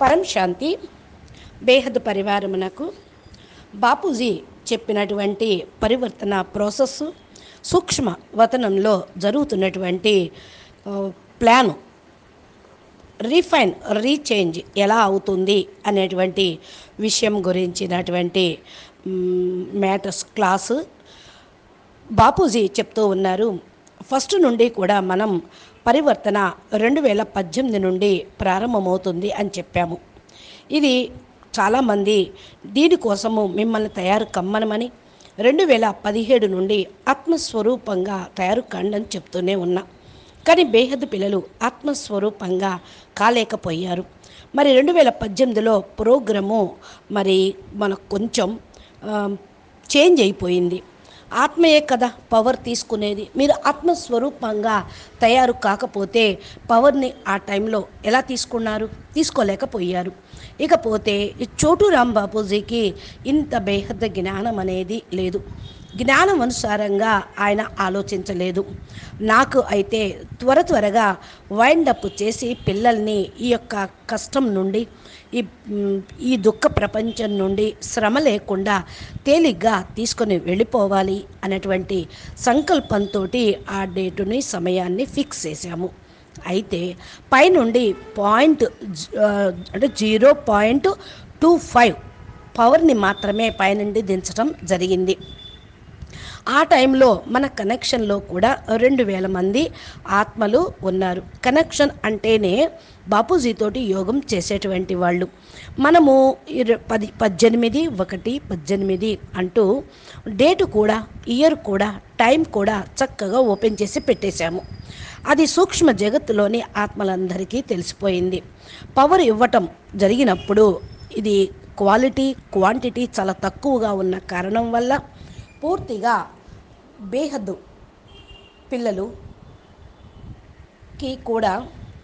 పరం శాంతి బేహద్ పరివారమునకు బాపూజీ చెప్పినటువంటి పరివర్తన ప్రాసెస్ సూక్ష్మ వతనంలో జరుగుతున్నటువంటి ఆ, ప్లాను రీఫైన్ రీచేంజ్ ఎలా అవుతుంది అనేటువంటి విషయం గురించినటువంటి మ్, మ్యాటర్స్ క్లాసు బాపూజీ చెప్తూ ఉన్నారు ఫస్ట్ నుండి కూడా మనం పరివర్తన రెండు వేల పద్దెనిమిది నుండి ప్రారంభమవుతుంది అని చెప్పాము ఇది చాలామంది దీనికోసము మిమ్మల్ని తయారు కమ్మనమని రెండు వేల పదిహేడు నుండి ఆత్మస్వరూపంగా తయారు కండి అని చెప్తూనే ఉన్నా కానీ బేహద్ పిల్లలు ఆత్మస్వరూపంగా కాలేకపోయారు మరి రెండు వేల పద్దెనిమిదిలో ప్రోగ్రాము మరి మనకు కొంచెం ఆ, చేంజ్ అయిపోయింది ఆత్మయే కదా పవర్ తీసుకునేది మీరు ఆత్మస్వరూపంగా తయారు కాకపోతే పవర్ని ఆ టైంలో ఎలా తీసుకున్నారు తీసుకోలేకపోయారు ఇకపోతే ఈ చోటు రామ్ బాపూజీకి ఇంత బేహద్ద జ్ఞానం అనేది లేదు జ్ఞానం అనుసారంగా ఆయన ఆలోచించలేదు నాకు అయితే త్వర త్వరగా వైండప్ చేసి పిల్లల్ని ఈ యొక్క కష్టం నుండి ఈ మ్, ఈ దుఃఖ ప్రపంచం నుండి శ్రమ లేకుండా తేలిగ్గా తీసుకొని వెళ్ళిపోవాలి అనేటువంటి సంకల్పంతో ఆ డేటుని సమయాన్ని ఫిక్స్ చేశాము అయితే పైనుండి పాయింట్ జ- ఆ, అంటే జీరో పాయింట్ టూ ఫైవ్ పవర్ని మాత్రమే పైనుండి దించడం జరిగింది ఆ టైంలో మన కనెక్షన్లో కూడా రెండు వేల మంది ఆత్మలు ఉన్నారు కనెక్షన్ అంటేనే బాపూజీతోటి యోగం చేసేటువంటి వాళ్ళు మనము ఇర పది పద్దెనిమిది ఒకటి పద్దెనిమిది అంటూ డేటు కూడా ఇయర్ కూడా టైం కూడా చక్కగా ఓపెన్ చేసి పెట్టేశాము అది సూక్ష్మ జగత్తులోని ఆత్మలందరికీ తెలిసిపోయింది పవర్ ఇవ్వటం జరిగినప్పుడు ఇది క్వాలిటీ క్వాంటిటీ చాలా తక్కువగా ఉన్న కారణం వల్ల పూర్తిగా బేహద్దు పిల్లలు కి కూడా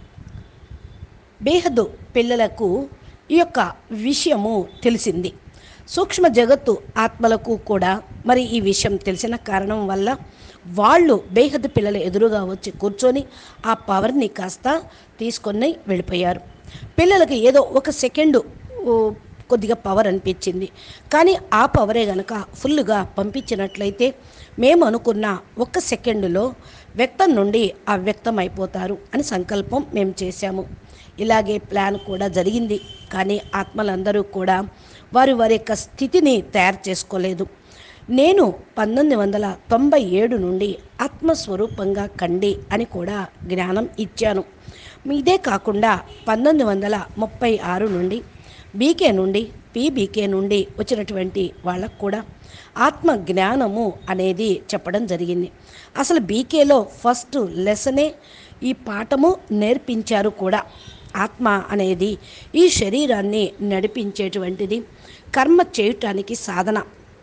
బేహద్దు పిల్లలకు ఈ యొక్క విషయము తెలిసింది సూక్ష్మ జగత్తు ఆత్మలకు కూడా మరి ఈ విషయం తెలిసిన కారణం వల్ల వాళ్ళు బేహద్దు పిల్లల ఎదురుగా వచ్చి కూర్చొని ఆ పవర్ని కాస్త తీసుకొని వెళ్ళిపోయారు పిల్లలకి ఏదో ఒక సెకండు ఓ, కొద్దిగా పవర్ అనిపించింది కానీ ఆ పవరే గనక ఫుల్గా పంపించినట్లయితే మేము అనుకున్న ఒక్క సెకండులో వ్యక్తం నుండి ఆ వ్యక్తం అయిపోతారు అని సంకల్పం మేము చేశాము ఇలాగే ప్లాన్ కూడా జరిగింది కానీ ఆత్మలందరూ కూడా వారి వారి యొక్క స్థితిని తయారు చేసుకోలేదు నేను పంతొమ్మిది వందల తొంభై ఏడు నుండి ఆత్మస్వరూపంగా కండి అని కూడా జ్ఞానం ఇచ్చాను ఇదే కాకుండా పంతొమ్మిది వందల ముప్పై ఆరు నుండి బీకే నుండి పీబీకే నుండి వచ్చినటువంటి వాళ్ళకు కూడా ఆత్మ జ్ఞానము అనేది చెప్పడం జరిగింది అసలు బీకేలో ఫస్ట్ లెసనే ఈ పాఠము నేర్పించారు కూడా ఆత్మ అనేది ఈ శరీరాన్ని నడిపించేటువంటిది కర్మ చేయటానికి సాధన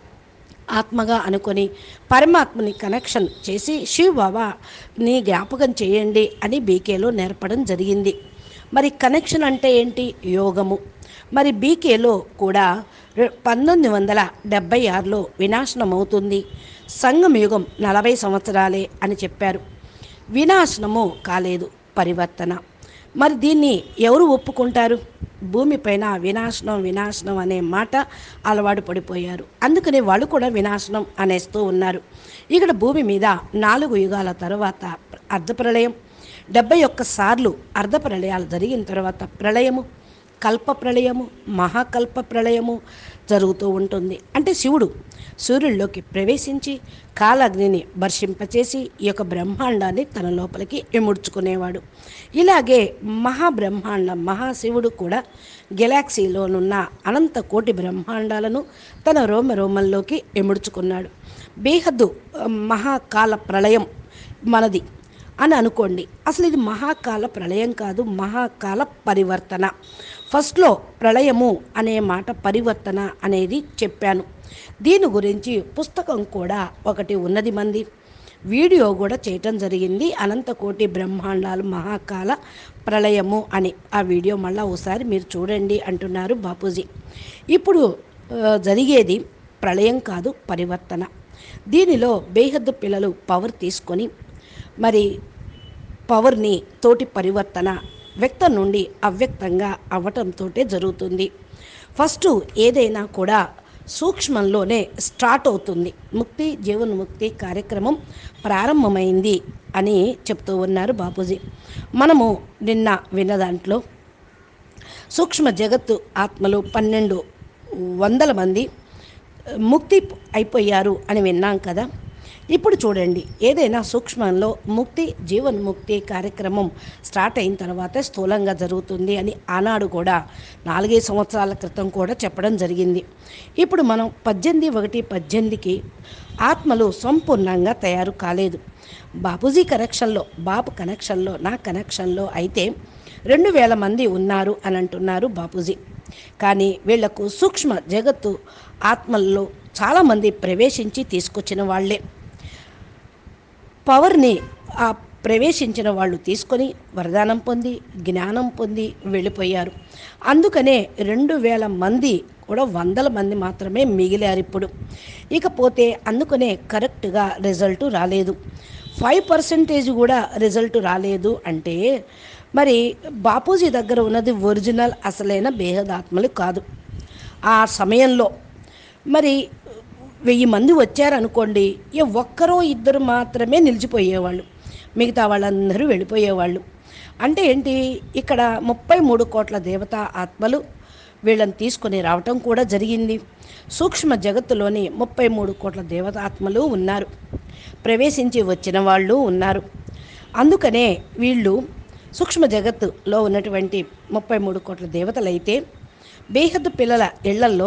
ఆత్మగా అనుకొని పరమాత్మని కనెక్షన్ చేసి శివ బాబా నీ జ్ఞాపకం చేయండి అని బీకేలో నేర్పడం జరిగింది మరి కనెక్షన్ అంటే ఏంటి యోగము మరి బీకేలో కూడా రె- పంతొమ్మిది వందల డెబ్భై ఆరులో వినాశనం అవుతుంది సంగం యుగం నలభై సంవత్సరాలే అని చెప్పారు వినాశనము కాలేదు పరివర్తన మరి దీన్ని ఎవరు ఒప్పుకుంటారు భూమిపైన వినాశనం వినాశనం అనే మాట అలవాటు పడిపోయారు అందుకనే వాళ్ళు కూడా వినాశనం అనేస్తూ ఉన్నారు ఇక్కడ భూమి మీద నాలుగు యుగాల తర్వాత అర్ధప్రళయం డెబ్బై ఒక్క సార్లు అర్ధప్రళయాలు జరిగిన తర్వాత ప్రళయము కల్ప ప్రళయము మహాకల్ప ప్రళయము జరుగుతూ ఉంటుంది అంటే శివుడు సూర్యుల్లోకి ప్రవేశించి కాలాగ్నిని వర్షింపచేసి ఈ యొక్క బ్రహ్మాండాన్ని తన లోపలికి ఇముడ్చుకునేవాడు ఇలాగే మహాబ్రహ్మాండ మహాశివుడు కూడా గెలాక్సీలోనున్న అనంత కోటి బ్రహ్మాండాలను తన రోమ రోమంలోకి ఇముడ్చుకున్నాడు బేహద్దు ఆ, మహాకాల ప్రళయం మనది అని అనుకోండి అసలు ఇది మహాకాల ప్రళయం కాదు మహాకాల పరివర్తన ఫస్ట్లో ప్రళయము అనే మాట పరివర్తన అనేది చెప్పాను దీని గురించి పుస్తకం కూడా ఒకటి ఉన్నది మంది వీడియో కూడా చేయటం జరిగింది అనంతకోటి బ్రహ్మాండాలు మహాకాల ప్రళయము అని ఆ వీడియో మళ్ళీ ఒకసారి మీరు చూడండి అంటున్నారు బాపూజీ ఇప్పుడు ఆ, జరిగేది ప్రళయం కాదు పరివర్తన దీనిలో బేహద్దు పిల్లలు పవర్ తీసుకొని మరి పవర్ని తోటి పరివర్తన వ్యక్తం నుండి అవ్యక్తంగా అవ్వటంతో జరుగుతుంది ఫస్ట్ ఏదైనా కూడా సూక్ష్మంలోనే స్టార్ట్ అవుతుంది ముక్తి జీవన్ముక్తి కార్యక్రమం ప్రారంభమైంది అని చెప్తూ ఉన్నారు బాపూజీ మనము నిన్న విన్న దాంట్లో సూక్ష్మ జగత్తు ఆత్మలు పన్నెండు వందల మంది ముక్తి అయిపోయారు అని విన్నాం కదా ఇప్పుడు చూడండి ఏదైనా సూక్ష్మంలో ముక్తి జీవన్ముక్తి కార్యక్రమం స్టార్ట్ అయిన తర్వాత స్థూలంగా జరుగుతుంది అని ఆనాడు కూడా నాలుగైదు సంవత్సరాల క్రితం కూడా చెప్పడం జరిగింది ఇప్పుడు మనం పద్దెనిమిది ఒకటి పద్దెనిమిదికి ఆత్మలు సంపూర్ణంగా తయారు కాలేదు బాపూజీ కనెక్షన్లో బాబు కనెక్షన్లో నా కనెక్షన్లో అయితే రెండు వేల మంది ఉన్నారు అని అంటున్నారు బాపూజీ కానీ వీళ్లకు సూక్ష్మ జగత్తు ఆత్మల్లో చాలామంది ప్రవేశించి తీసుకొచ్చిన వాళ్ళే పవర్ని ఆ ప్రవేశించిన వాళ్ళు తీసుకొని వరదానం పొంది జ్ఞానం పొంది వెళ్ళిపోయారు అందుకనే రెండు వేల మంది కూడా వందల మంది మాత్రమే మిగిలారు ఇప్పుడు ఇకపోతే అందుకనే కరెక్ట్గా రిజల్ట్ రాలేదు ఫైవ్ పర్సెంటేజ్ కూడా రిజల్ట్ రాలేదు అంటే మరి బాపూజీ దగ్గర ఉన్నది ఒరిజినల్ అసలైన బేహదాత్మలు కాదు ఆ సమయంలో మరి వెయ్యి మంది వచ్చారనుకోండి ఏ ఒక్కరో ఇద్దరు మాత్రమే నిలిచిపోయేవాళ్ళు మిగతా వాళ్ళందరూ వెళ్ళిపోయేవాళ్ళు అంటే ఏంటి ఇక్కడ ముప్పై మూడు కోట్ల దేవతా ఆత్మలు వీళ్ళని తీసుకొని రావటం కూడా జరిగింది సూక్ష్మ జగత్తులోని ముప్పై మూడు కోట్ల దేవతాత్మలు ఉన్నారు ప్రవేశించి వచ్చిన వాళ్ళు ఉన్నారు అందుకనే వీళ్ళు సూక్ష్మ జగత్తులో ఉన్నటువంటి ముప్పై మూడు కోట్ల దేవతలైతే బేహద్దు పిల్లల ఇళ్లల్లో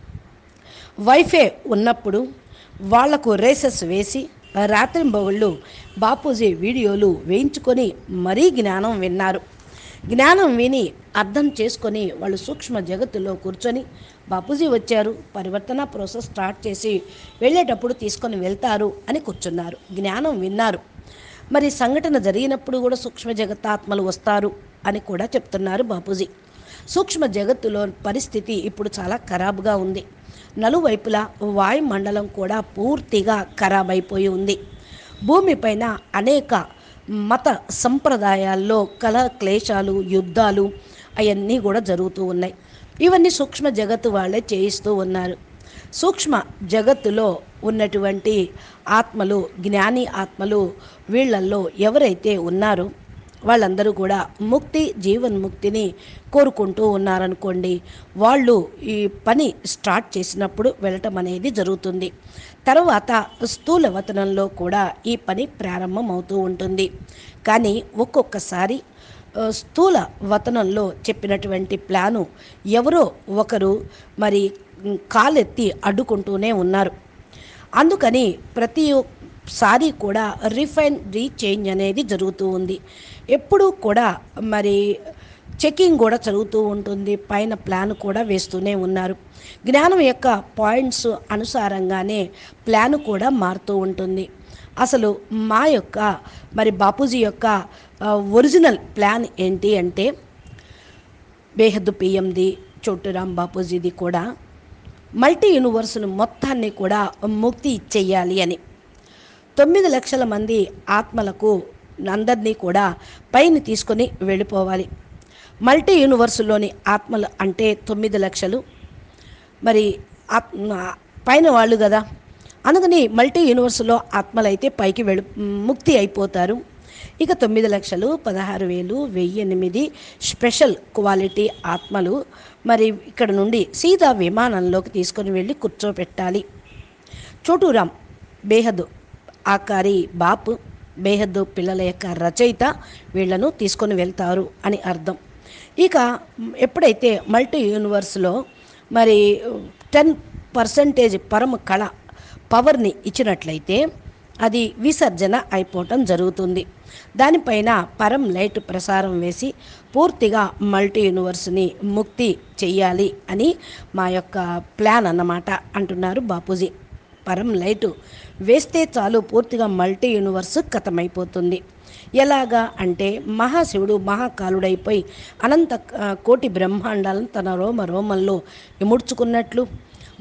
వైఫై ఉన్నప్పుడు వాళ్లకు రేసెస్ వేసి రాత్రింబవళ్ళు బాపూజీ వీడియోలు వేయించుకొని మరీ జ్ఞానం విన్నారు జ్ఞానం విని అర్థం చేసుకొని వాళ్ళు సూక్ష్మ జగత్తులో కూర్చొని బాపూజీ వచ్చారు పరివర్తన ప్రాసెస్ స్టార్ట్ చేసి వెళ్ళేటప్పుడు తీసుకొని వెళ్తారు అని కూర్చున్నారు జ్ఞానం విన్నారు మరి సంఘటన జరిగినప్పుడు కూడా సూక్ష్మ జగత్తాత్మలు వస్తారు అని కూడా చెప్తున్నారు బాపూజీ సూక్ష్మ జగత్తులో పరిస్థితి ఇప్పుడు చాలా ఖరాబ్గా ఉంది నలువైపులా వాయుమండలం కూడా పూర్తిగా ఖరాబ్ అయిపోయి ఉంది భూమిపైన అనేక మత సంప్రదాయాల్లో కల క్లేశాలు యుద్ధాలు అవన్నీ కూడా జరుగుతూ ఉన్నాయి ఇవన్నీ సూక్ష్మ జగత్తు వాళ్ళే చేయిస్తూ ఉన్నారు సూక్ష్మ జగత్తులో ఉన్నటువంటి ఆత్మలు జ్ఞాని ఆత్మలు వీళ్ళల్లో ఎవరైతే ఉన్నారో వాళ్ళందరూ కూడా ముక్తి జీవన్ముక్తిని కోరుకుంటూ ఉన్నారనుకోండి వాళ్ళు ఈ పని స్టార్ట్ చేసినప్పుడు వెళ్ళటం అనేది జరుగుతుంది తర్వాత స్థూల వతనంలో కూడా ఈ పని ప్రారంభం అవుతూ ఉంటుంది కానీ ఒక్కొక్కసారి ఆ, స్థూల వతనంలో చెప్పినటువంటి ప్లాను ఎవరో ఒకరు మరి ఉమ్, కాలెత్తి అడ్డుకుంటూనే ఉన్నారు అందుకని ప్రతి సారి కూడా రిఫైన్ రీచేంజ్ అనేది జరుగుతూ ఉంది ఎప్పుడూ కూడా మరి చెకింగ్ కూడా జరుగుతూ ఉంటుంది పైన ప్లాన్ కూడా వేస్తూనే ఉన్నారు జ్ఞానం యొక్క పాయింట్స్ అనుసారంగానే ప్లాన్ కూడా మారుతూ ఉంటుంది అసలు మా యొక్క మరి బాపూజీ యొక్క ఆ, ఒరిజినల్ ప్లాన్ ఏంటి అంటే బేహద్దు పిఎంది చోటురాం బాపూజీది కూడా మల్టీ యూనివర్స్ను మొత్తాన్ని కూడా ముక్తి ఇచ్చేయాలి అని తొమ్మిది లక్షల మంది ఆత్మలకు అందరినీ కూడా పైన తీసుకొని వెళ్ళిపోవాలి మల్టీ యూనివర్సులోని ఆత్మలు అంటే తొమ్మిది లక్షలు మరి ఆత్మ పైన వాళ్ళు కదా అందుకని మల్టీ యూనివర్స్లో ఆత్మలైతే పైకి వెళ్ళి ముక్తి అయిపోతారు ఇక తొమ్మిది లక్షలు పదహారు వేలు వెయ్యి ఎనిమిది స్పెషల్ క్వాలిటీ ఆత్మలు మరి ఇక్కడ నుండి సీదా విమానంలోకి తీసుకొని వెళ్ళి కూర్చోపెట్టాలి చోటూరాం బేహద్ ఆకారి బాపు బేహద్దు పిల్లల యొక్క రచయిత వీళ్లను తీసుకొని వెళ్తారు అని అర్థం ఇక ఎప్పుడైతే మల్టీ యూనివర్స్లో మరి టెన్ పర్సంటేజ్ పరమ కళ పవర్ని ఇచ్చినట్లయితే అది విసర్జన అయిపోవటం జరుగుతుంది దానిపైన పరం లైట్ ప్రసారం వేసి పూర్తిగా మల్టీ యూనివర్స్ని ముక్తి చెయ్యాలి అని మా యొక్క ప్లాన్ అన్నమాట అంటున్నారు బాపూజీ పరం లైటు వేస్తే చాలు పూర్తిగా మల్టీ యూనివర్స్ కథమైపోతుంది ఎలాగా అంటే మహాశివుడు మహాకాలుడైపోయి అనంత ఆ, కోటి బ్రహ్మాండాలను తన రోమ రోమంలో ఇముడ్చుకున్నట్లు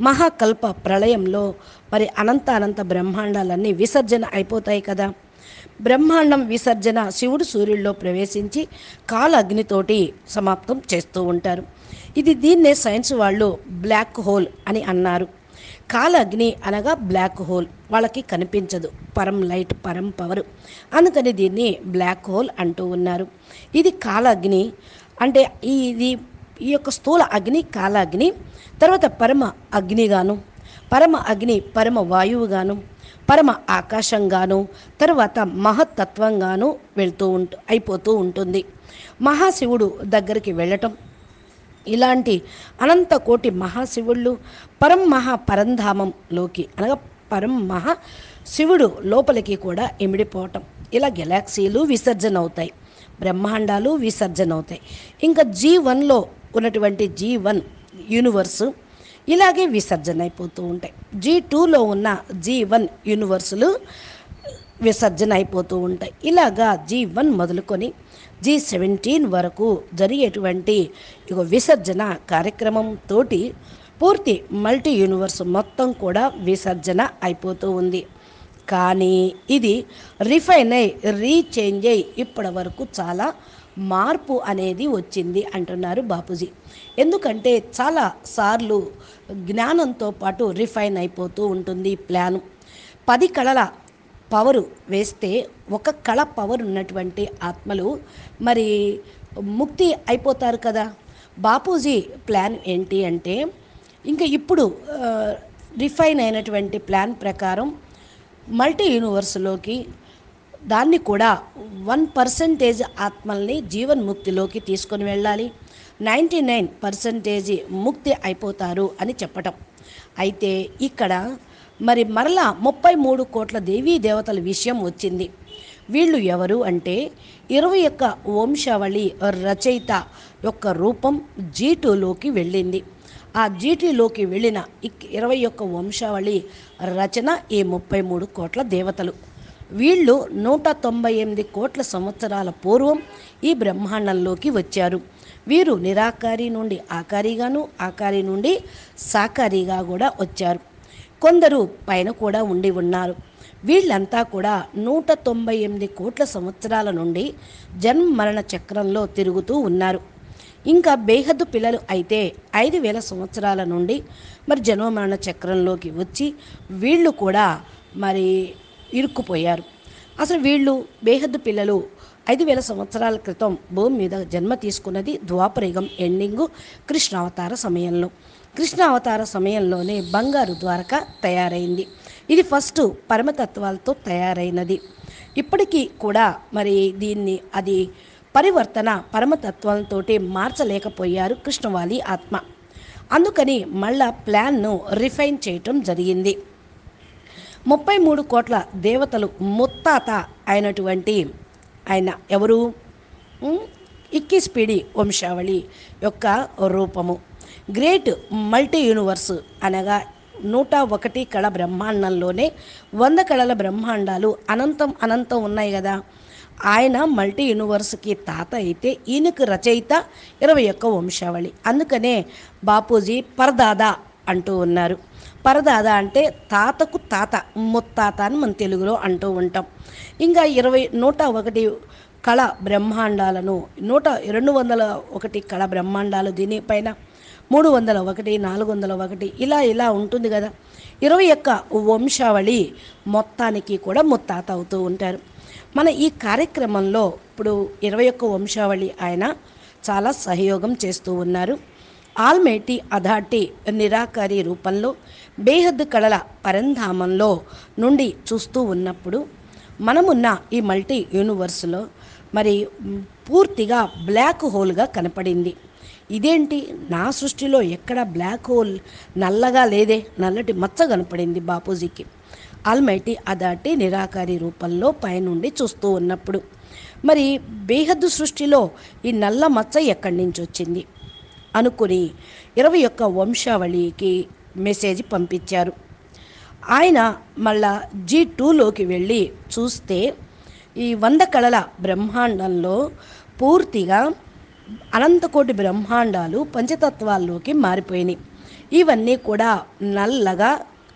మహాకల్ప ప్రళయంలో మరి అనంత అనంత బ్రహ్మాండాలన్నీ విసర్జన అయిపోతాయి కదా బ్రహ్మాండం విసర్జన శివుడు సూర్యుల్లో ప్రవేశించి కాల అగ్నితోటి సమాప్తం చేస్తూ ఉంటారు ఇది దీన్నే సైన్స్ వాళ్ళు బ్లాక్ హోల్ అని అన్నారు కాల అగ్ని అనగా బ్లాక్ హోల్ వాళ్ళకి కనిపించదు పరం లైట్ పరం పవర్ అందుకని దీన్ని బ్లాక్ హోల్ అంటూ ఉన్నారు ఇది కాల అగ్ని అంటే ఈ ఇది ఈ యొక్క స్థూల అగ్ని కాల అగ్ని తర్వాత పరమ అగ్నిగాను పరమ అగ్ని పరమ వాయువుగాను పరమ ఆకాశంగాను తర్వాత మహత్తత్వంగాను వెళ్తూ ఉంటు అయిపోతూ ఉంటుంది మహాశివుడు దగ్గరికి వెళ్ళటం ఇలాంటి అనంత కోటి మహాశివుళ్ళు పరం మహా పరంధామంలోకి అనగా పరం మహా శివుడు లోపలికి కూడా ఇమిడిపోవటం ఇలా గెలాక్సీలు విసర్జన అవుతాయి బ్రహ్మాండాలు విసర్జన అవుతాయి ఇంకా జీ వన్లో ఉన్నటువంటి జీ వన్ యూనివర్సు ఇలాగే విసర్జన అయిపోతూ ఉంటాయి జీ టూలో ఉన్న జీ వన్ యూనివర్సులు విసర్జన అయిపోతూ ఉంటాయి ఇలాగా జీ వన్ మొదలుకొని జీ సెవెంటీన్ వరకు జరిగేటువంటి ఇక విసర్జన కార్యక్రమం తోటి పూర్తి మల్టీ యూనివర్స్ మొత్తం కూడా విసర్జన అయిపోతూ ఉంది కానీ ఇది రిఫైన్ అయి రీచేంజ్ అయి ఇప్పటి వరకు చాలా మార్పు అనేది వచ్చింది అంటున్నారు బాపూజీ ఎందుకంటే చాలా సార్లు జ్ఞానంతో పాటు రిఫైన్ అయిపోతూ ఉంటుంది ఈ ప్లాను పది కళల పవరు వేస్తే ఒక కళ పవర్ ఉన్నటువంటి ఆత్మలు మరి ముక్తి అయిపోతారు కదా బాపూజీ ప్లాన్ ఏంటి అంటే ఇంకా ఇప్పుడు ఆ, రిఫైన్ అయినటువంటి ప్లాన్ ప్రకారం మల్టీ యూనివర్స్లోకి దాన్ని కూడా వన్ పర్సంటేజ్ ఆత్మల్ని జీవన్ముక్తిలోకి తీసుకొని వెళ్ళాలి నైంటీ నైన్ పర్సంటేజ్ ముక్తి అయిపోతారు అని చెప్పటం అయితే ఇక్కడ మరి మరలా ముప్పై మూడు కోట్ల దేవీ దేవతల విషయం వచ్చింది వీళ్ళు ఎవరు అంటే ఇరవై యొక్క వంశావళి రచయిత యొక్క రూపం జీటులోకి వెళ్ళింది ఆ జీటీలోకి వెళ్ళిన ఇక్ ఇరవై ఒక్క వంశావళి రచన ఈ ముప్పై మూడు కోట్ల దేవతలు వీళ్ళు నూట తొంభై ఎనిమిది కోట్ల సంవత్సరాల పూర్వం ఈ బ్రహ్మాండంలోకి వచ్చారు వీరు నిరాకారి నుండి ఆకారిగాను ఆకారి నుండి సాకారిగా కూడా వచ్చారు కొందరు పైన కూడా ఉండి ఉన్నారు వీళ్ళంతా కూడా నూట తొంభై ఎనిమిది కోట్ల సంవత్సరాల నుండి జన్మ మరణ చక్రంలో తిరుగుతూ ఉన్నారు ఇంకా బేహద్దు పిల్లలు అయితే ఐదు వేల సంవత్సరాల నుండి మరి జన్మ మరణ చక్రంలోకి వచ్చి వీళ్ళు కూడా మరి ఇరుక్కుపోయారు అసలు వీళ్ళు బేహద్దు పిల్లలు ఐదు వేల సంవత్సరాల క్రితం భూమి మీద జన్మ తీసుకున్నది ద్వాపరయుగం ఎండింగు కృష్ణావతార సమయంలో కృష్ణావతార సమయంలోనే బంగారు ద్వారక తయారైంది ఇది ఫస్ట్ పరమతత్వాలతో తయారైనది ఇప్పటికీ కూడా మరి దీన్ని అది పరివర్తన పరమతత్వాలతోటి మార్చలేకపోయారు కృష్ణవాలి ఆత్మ అందుకని మళ్ళా ప్లాన్ను రిఫైన్ చేయటం జరిగింది ముప్పై మూడు కోట్ల దేవతలు ముత్తాత అయినటువంటి ఆయన ఎవరు ఉమ్, ఇక్కిస్పిడి వంశావళి యొక్క రూపము గ్రేట్ మల్టీ యూనివర్స్ అనగా నూట ఒకటి కళ బ్రహ్మాండంలోనే వంద కళల బ్రహ్మాండాలు అనంతం అనంతం ఉన్నాయి కదా ఆయన మల్టీ యూనివర్స్కి తాత అయితే ఈయనకు రచయిత ఇరవై ఒక్క వంశావళి అందుకనే బాపూజీ పరదాదా అంటూ ఉన్నారు పరదాద అంటే తాతకు తాత ముత్తాత అని మన తెలుగులో అంటూ ఉంటాం ఇంకా ఇరవై నూట ఒకటి కళ బ్రహ్మాండాలను నూట రెండు వందల ఒకటి కళ బ్రహ్మాండాలు దీనిపైన మూడు వందల ఒకటి నాలుగు వందల ఒకటి ఇలా ఇలా ఉంటుంది కదా ఇరవై యొక్క వంశావళి మొత్తానికి కూడా ముత్తాత అవుతూ ఉంటారు మన ఈ కార్యక్రమంలో ఇప్పుడు ఇరవై ఒక్క వంశావళి ఆయన చాలా సహయోగం చేస్తూ ఉన్నారు ఆల్మేటి అథార్టీ నిరాకారి రూపంలో బేహద్దు కళల పరంధామంలో నుండి చూస్తూ ఉన్నప్పుడు మనమున్న ఈ మల్టీ యూనివర్స్లో మరి మ్, పూర్తిగా బ్లాక్ హోల్గా కనపడింది ఇదేంటి నా సృష్టిలో ఎక్కడ బ్లాక్ హోల్ నల్లగా లేదే నల్లటి మచ్చ కనపడింది బాపూజీకి ఆల్మైటీ అదాటి నిరాకారి రూపంలో పైనుండి చూస్తూ ఉన్నప్పుడు మరి బేహద్దు సృష్టిలో ఈ నల్ల మచ్చ ఎక్కడి నుంచి వచ్చింది అనుకుని ఇరవై ఒక్క వంశావళికి మెసేజ్ పంపించారు ఆయన మళ్ళా జీ టూలోకి వెళ్ళి చూస్తే ఈ వంద కళల బ్రహ్మాండంలో పూర్తిగా అనంతకోటి బ్రహ్మాండాలు పంచతత్వాల్లోకి మారిపోయినాయి ఇవన్నీ కూడా నల్లగా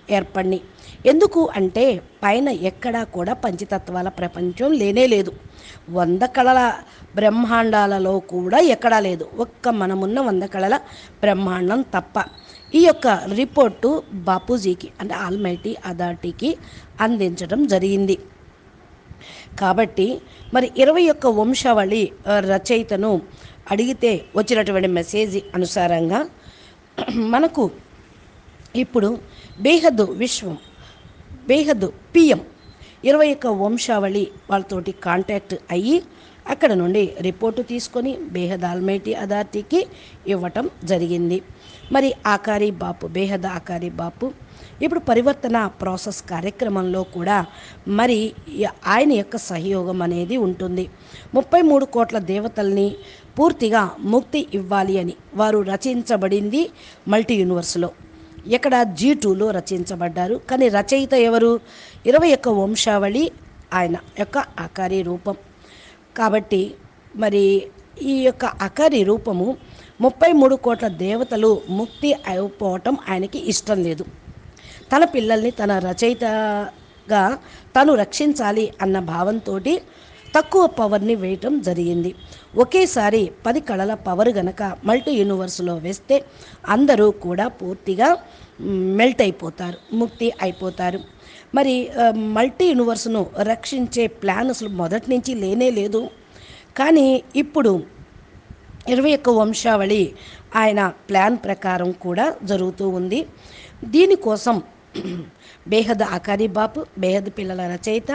ఏర్పడి ఎందుకు అంటే పైన ఎక్కడా కూడా పంచతత్వాల ప్రపంచం లేనే లేదు వంద కళల బ్రహ్మాండాలలో కూడా ఎక్కడా లేదు ఒక్క మనమున్న వంద కళల బ్రహ్మాండం తప్ప ఈ యొక్క రిపోర్టు బాపూజీకి అంటే ఆల్మైటీ అథారిటీకి అందించడం జరిగింది కాబట్టి మరి ఇరవై ఒక్క వంశావళి ఆ, రచయితను అడిగితే వచ్చినటువంటి మెసేజ్ అనుసారంగా మనకు ఇప్పుడు బేహద్దు విశ్వం బేహద్దు పిఎం ఇరవై ఒక్క వంశావళి వాళ్ళతోటి కాంటాక్ట్ అయ్యి అక్కడ నుండి రిపోర్టు తీసుకొని బేహద్ ఆల్మైటీ అథారిటీకి ఇవ్వటం జరిగింది మరి ఆకారి బాపు బేహద్ ఆకారి బాపు ఇప్పుడు పరివర్తన ప్రాసెస్ కార్యక్రమంలో కూడా మరి ఈ- ఆయన యొక్క సహయోగం అనేది ఉంటుంది ముప్పై మూడు కోట్ల దేవతల్ని పూర్తిగా ముక్తి ఇవ్వాలి అని వారు రచించబడింది మల్టీ యూనివర్స్లో ఎక్కడ జీ టూలో రచించబడ్డారు కానీ రచయిత ఎవరు ఇరవై ఒక్క వంశావళి ఆయన యొక్క ఆకారి రూపం కాబట్టి మరి ఈ యొక్క అకారి రూపము ముప్పై మూడు కోట్ల దేవతలు ముక్తి అయిపోవటం ఆయనకి ఇష్టం లేదు తన పిల్లల్ని తన రచయితగా తను రక్షించాలి అన్న భావంతో తక్కువ పవర్ని వేయటం జరిగింది ఒకేసారి పది కళల పవర్ గనక మల్టీ యూనివర్స్లో వేస్తే అందరూ కూడా పూర్తిగా మెల్ట్ అయిపోతారు ముక్తి అయిపోతారు మరి ఆ, మల్టీ యూనివర్స్ను రక్షించే ప్లాన్ అసలు మొదటి నుంచి లేనే లేదు కానీ ఇప్పుడు ఇరవై ఒక్క వంశావళి ఆయన ప్లాన్ ప్రకారం కూడా జరుగుతూ ఉంది దీనికోసం బేహద్ ఆకారి బాపు బేహద్ పిల్లల రచయిత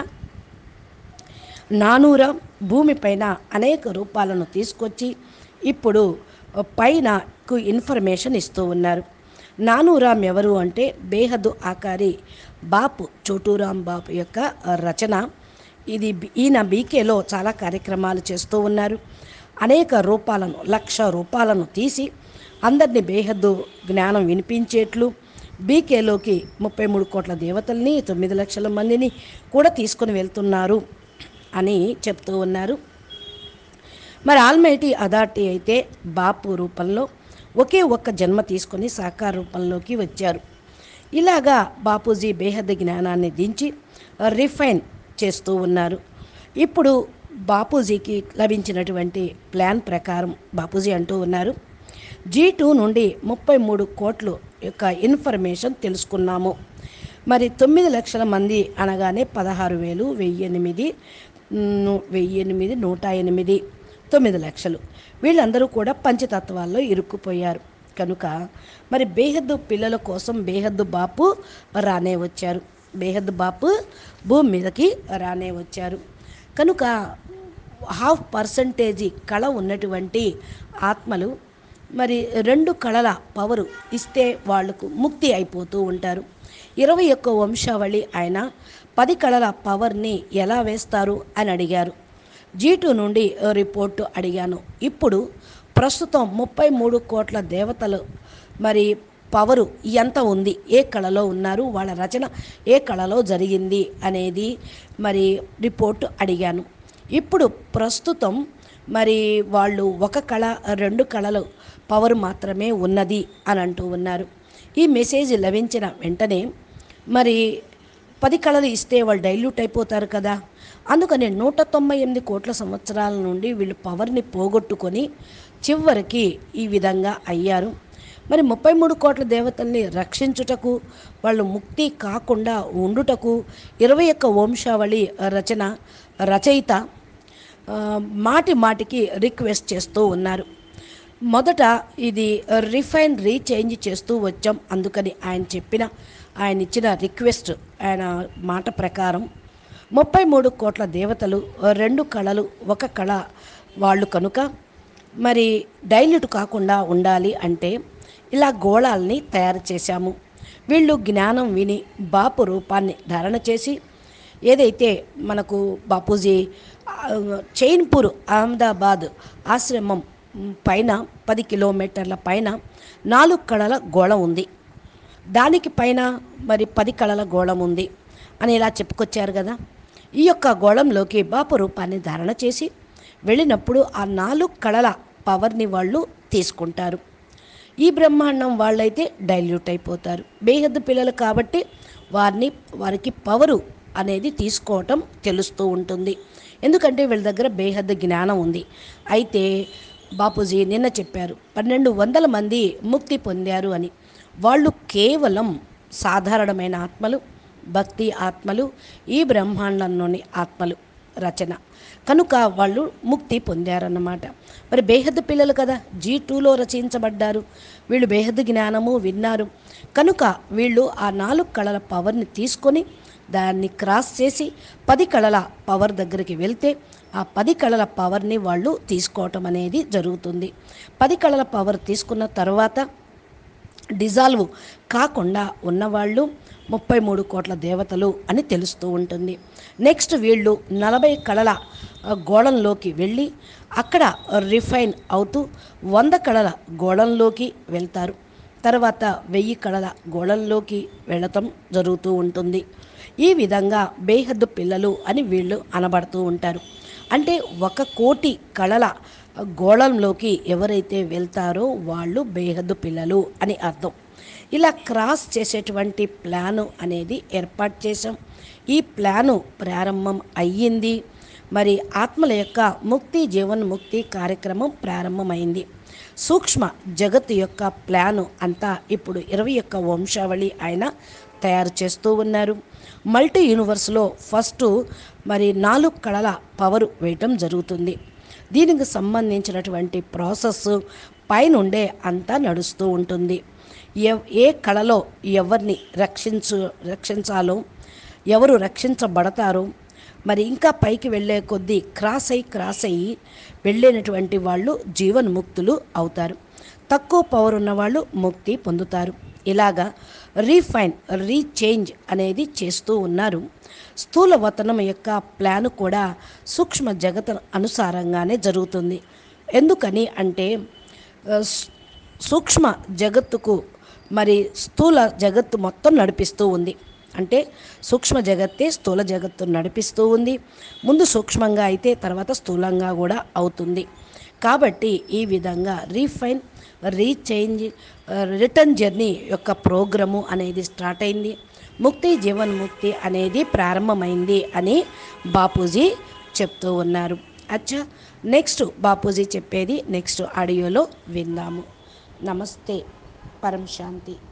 నానూర భూమిపైన అనేక రూపాలను తీసుకొచ్చి ఇప్పుడు పైనకు ఇన్ఫర్మేషన్ ఇస్తూ ఉన్నారు నానూరాం ఎవరు అంటే బేహద్దు ఆకారి బాపు చోటూరాం బాపు యొక్క రచన ఇది బి- ఈయన బీకేలో చాలా కార్యక్రమాలు చేస్తూ ఉన్నారు అనేక రూపాలను లక్ష రూపాలను తీసి అందరినీ బేహద్దు జ్ఞానం వినిపించేట్లు బీకేలోకి ముప్పై మూడు కోట్ల దేవతల్ని తొమ్మిది లక్షల మందిని కూడా తీసుకొని వెళ్తున్నారు అని చెప్తూ ఉన్నారు మరి ఆల్మైటీ అథారిటీ అయితే బాపు రూపంలో ఒకే ఒక్క జన్మ తీసుకొని సాకార రూపంలోకి వచ్చారు ఇలాగా బాపూజీ బేహద్ జ్ఞానాన్ని దించి రిఫైన్ చేస్తూ ఉన్నారు ఇప్పుడు బాపూజీకి లభించినటువంటి ప్లాన్ ప్రకారం బాపూజీ అంటూ ఉన్నారు జీ టూ నుండి ముప్పై మూడు కోట్లు యొక్క ఇన్ఫర్మేషన్ తెలుసుకున్నాము మరి తొమ్మిది లక్షల మంది అనగానే పదహారు వేలు వెయ్యి ఎనిమిది ను- వెయ్యి ఎనిమిది నూట ఎనిమిది తొమ్మిది లక్షలు వీళ్ళందరూ కూడా పంచతత్వాల్లో ఇరుక్కుపోయారు కనుక మరి బేహద్దు పిల్లల కోసం బేహద్దు బాపు రానే వచ్చారు బేహద్దు బాపు భూమి మీదకి రానే వచ్చారు కనుక హాఫ్ పర్సంటేజీ కళ ఉన్నటువంటి ఆత్మలు మరి రెండు కళల పవరు ఇస్తే వాళ్లకు ముక్తి అయిపోతూ ఉంటారు ఇరవై ఒక్క వంశావళి ఆయన పది కళల పవర్ని ఎలా వేస్తారు అని అడిగారు జీటు నుండి రిపోర్టు అడిగాను ఇప్పుడు ప్రస్తుతం ముప్పై మూడు కోట్ల దేవతలు మరి పవరు ఎంత ఉంది ఏ కళలో ఉన్నారు వాళ్ళ రచన ఏ కళలో జరిగింది అనేది మరి రిపోర్టు అడిగాను ఇప్పుడు ప్రస్తుతం మరి వాళ్ళు ఒక కళ రెండు కళలు పవర్ మాత్రమే ఉన్నది అని అంటూ ఉన్నారు ఈ మెసేజ్ లభించిన వెంటనే మరి పది కళలు ఇస్తే వాళ్ళు డైల్యూట్ అయిపోతారు కదా అందుకని నూట తొంభై ఎనిమిది కోట్ల సంవత్సరాల నుండి వీళ్ళు పవర్ని పోగొట్టుకొని చివరికి ఈ విధంగా అయ్యారు మరి ముప్పై మూడు కోట్ల దేవతల్ని రక్షించుటకు వాళ్ళు ముక్తి కాకుండా ఉండుటకు ఇరవై ఒక్క వంశావళి రచన రచయిత ఆ, మాటి మాటికి రిక్వెస్ట్ చేస్తూ ఉన్నారు మొదట ఇది రిఫైన్ రీచేంజ్ చేస్తూ వచ్చాం అందుకని ఆయన చెప్పిన ఆయన ఇచ్చిన రిక్వెస్ట్ ఆయన మాట ప్రకారం ముప్పై మూడు కోట్ల దేవతలు రెండు కళలు ఒక కళ వాళ్ళు కనుక మరి డైల్యూట్ కాకుండా ఉండాలి అంటే ఇలా గోళాల్ని తయారు చేశాము వీళ్ళు జ్ఞానం విని బాపు రూపాన్ని ధారణ చేసి ఏదైతే మనకు బాపూజీ ఆ, చైన్పూర్ అహ్మదాబాద్ ఆశ్రమం మ్, పైన పది కిలోమీటర్ల పైన నాలుగు కళల గోళం ఉంది దానికి పైన మరి పది కళల గోళం ఉంది అని ఇలా చెప్పుకొచ్చారు కదా ఈ యొక్క గోళంలోకి బాపు రూపాన్ని ధారణ చేసి వెళ్ళినప్పుడు ఆ నాలుగు కళల పవర్ని వాళ్ళు తీసుకుంటారు ఈ బ్రహ్మాండం వాళ్ళైతే డైల్యూట్ అయిపోతారు బేహద్దు పిల్లలు కాబట్టి వారిని వారికి పవరు అనేది తీసుకోవటం తెలుస్తూ ఉంటుంది ఎందుకంటే వీళ్ళ దగ్గర బేహద్దు జ్ఞానం ఉంది అయితే బాపూజీ నిన్న చెప్పారు పన్నెండు వందల మంది ముక్తి పొందారు అని వాళ్ళు కేవలం సాధారణమైన ఆత్మలు భక్తి ఆత్మలు ఈ బ్రహ్మాండంలోని ఆత్మలు రచన కనుక వాళ్ళు ముక్తి పొందారన్నమాట మరి బేహద్దు పిల్లలు కదా జీ టూలో రచించబడ్డారు వీళ్ళు బేహద్దు జ్ఞానము విన్నారు కనుక వీళ్ళు ఆ నాలుగు కళల పవర్ని తీసుకొని దాన్ని క్రాస్ చేసి పది కళల పవర్ దగ్గరికి వెళ్తే ఆ పది కళల పవర్ని వాళ్ళు తీసుకోవటం అనేది జరుగుతుంది పది కళల పవర్ తీసుకున్న తర్వాత డిజాల్వ్ కాకుండా ఉన్నవాళ్ళు ముప్పై మూడు కోట్ల దేవతలు అని తెలుస్తూ ఉంటుంది నెక్స్ట్ వీళ్ళు నలభై కళల ఆ, గోళంలోకి వెళ్ళి అక్కడ రిఫైన్ అవుతూ వంద కళల గోళంలోకి వెళ్తారు తర్వాత వెయ్యి కళల గోళంలోకి వెళ్ళటం జరుగుతూ ఉంటుంది ఈ విధంగా బేహద్దు పిల్లలు అని వీళ్ళు అనబడుతూ ఉంటారు అంటే ఒక కోటి కళల గోళంలోకి ఎవరైతే వెళ్తారో వాళ్ళు బేహద్దు పిల్లలు అని అర్థం ఇలా క్రాస్ చేసేటువంటి ప్లాను అనేది ఏర్పాటు చేసాం ఈ ప్లాను ప్రారంభం అయ్యింది మరి ఆత్మల యొక్క ముక్తి జీవన్ ముక్తి కార్యక్రమం ప్రారంభమైంది సూక్ష్మ జగత్తు యొక్క ప్లాను అంతా ఇప్పుడు ఇరవై యొక్క వంశావళి ఆయన తయారు చేస్తూ ఉన్నారు మల్టీ యూనివర్స్లో ఫస్ట్ మరి నాలుగు కళల పవర్ వేయటం జరుగుతుంది దీనికి సంబంధించినటువంటి ప్రాసెస్ పైనుండే అంతా నడుస్తూ ఉంటుంది ఎవ్ ఏ కళలో ఎవరిని రక్షించు రక్షించాలో ఎవరు రక్షించబడతారో మరి ఇంకా పైకి వెళ్ళే కొద్దీ క్రాస్ అయ్యి క్రాస్ అయ్యి వెళ్ళేటటువంటి వాళ్ళు జీవన్ముక్తులు అవుతారు తక్కువ పవర్ ఉన్న వాళ్ళు ముక్తి పొందుతారు ఇలాగా రీఫైన్ రీచేంజ్ అనేది చేస్తూ ఉన్నారు స్థూల వతనం యొక్క ప్లాన్ కూడా సూక్ష్మ జగత్ అనుసారంగానే జరుగుతుంది ఎందుకని అంటే ఆ, స్- సూక్ష్మ జగత్తుకు మరి స్థూల జగత్తు మొత్తం నడిపిస్తూ ఉంది అంటే సూక్ష్మ జగత్తే స్థూల జగత్తు నడిపిస్తూ ఉంది ముందు సూక్ష్మంగా అయితే తర్వాత స్థూలంగా కూడా అవుతుంది కాబట్టి ఈ విధంగా రీఫైన్ రీచేంజ్ రిటర్న్ జర్నీ యొక్క ప్రోగ్రాము అనేది స్టార్ట్ అయింది ముక్తి జీవన్ ముక్తి అనేది ప్రారంభమైంది అని బాపూజీ చెప్తూ ఉన్నారు అచ్చా నెక్స్ట్ బాపూజీ చెప్పేది నెక్స్ట్ ఆడియోలో విందాము నమస్తే పరం శాంతి